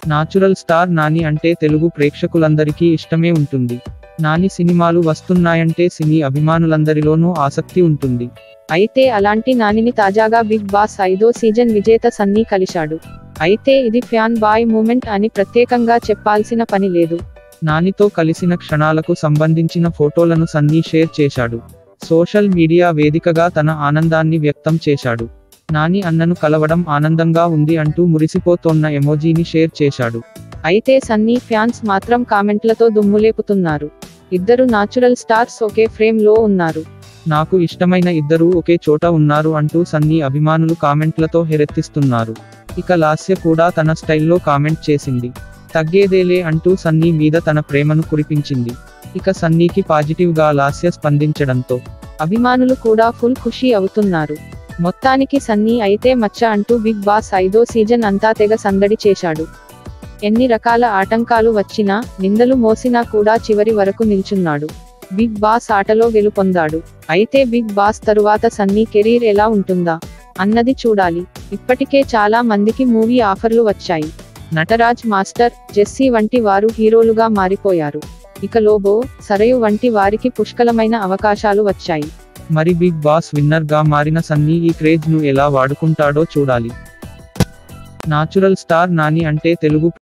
natural star Nani అంటే తెలుగు ప్రేక్షకులందరికీ ఇష్టమే ఉంటుంది నాని సినిమాలు వస్తున్నాయంటే సినీ అభిమానులందరిలోనూ ఆసక్తి ఉంటుంది అయితే అలాంటి నానిని తాజాగా బిగ్ బాస్ ఐదో సీజన్ విజేత సన్నీ కలిశాడు అయితే ఇది ఫ్యాన్ బాయ్ మూమెంట్ అని ప్రత్యేకంగా చెప్పాల్సిన పని లేదు నానితో కలిసిన క్షణాలకు సంబంధించిన ఫోటోలను సన్నీ షేర్ చేశాడు సోషల్ మీడియా వేదికగా తన ఆనందాన్ని వ్యక్తం చేశాడు నాని అన్నను కలవడం ఆనందంగా ఉంది అంటూ మురిసిపోతోన్న ఎమోజీని షేర్ చేశాడు అయితే సన్నీ ఫ్యాన్స్ మాత్రం కామెంట్లతో దుమ్ములేపుతున్నారు ఇద్దరు నాచురల్ స్టార్స్ ఒకే ఫ్రేమ్ లో ఉన్నారు నాకు ఇష్టమైన ఇద్దరూ ఒకే చోట ఉన్నారు అంటూ సన్నీ అభిమానులు కామెంట్లతో హెరెత్తిస్తున్నారు ఇక లాస్య కూడా తన స్టైల్లో కామెంట్ చేసింది తగ్గేదేలే అంటూ సన్నీ మీద తన ప్రేమను కురిపించింది ఇక సన్నీకి పాజిటివ్ గా లాస్య స్పందించడంతో అభిమానులు కూడా ఫుల్ ఖుషి అవుతున్నారు మొత్తానికి సన్నీ అయితే మచ్చ అంటూ బిగ్ బాస్ ఐదో సీజన్ అంతా తెగ సందడి చేశాడు ఎన్ని రకాల ఆటంకాలు వచ్చినా నిందలు మోసినా కూడా చివరి వరకు నిల్చున్నాడు బిగ్ బాస్ ఆటలో గెలుపొందాడు అయితే బిగ్ బాస్ తరువాత సన్నీ కెరీర్ ఎలా ఉంటుందా అన్నది చూడాలి ఇప్పటికే చాలా మందికి మూవీ ఆఫర్లు వచ్చాయి నటరాజ్ మాస్టర్ జెస్సీ వంటి వారు హీరోలుగా మారిపోయారు ఇక లోబో సరయు వంటి వారికి పుష్కలమైన అవకాశాలు వచ్చాయి మరి బిగ్ బాస్ విన్నర్ గా మారిన సన్నీ ఈ క్రేజ్ ను ఎలా వాడుకుంటాడో చూడాలి నాచురల్ స్టార్ నాని అంటే తెలుగు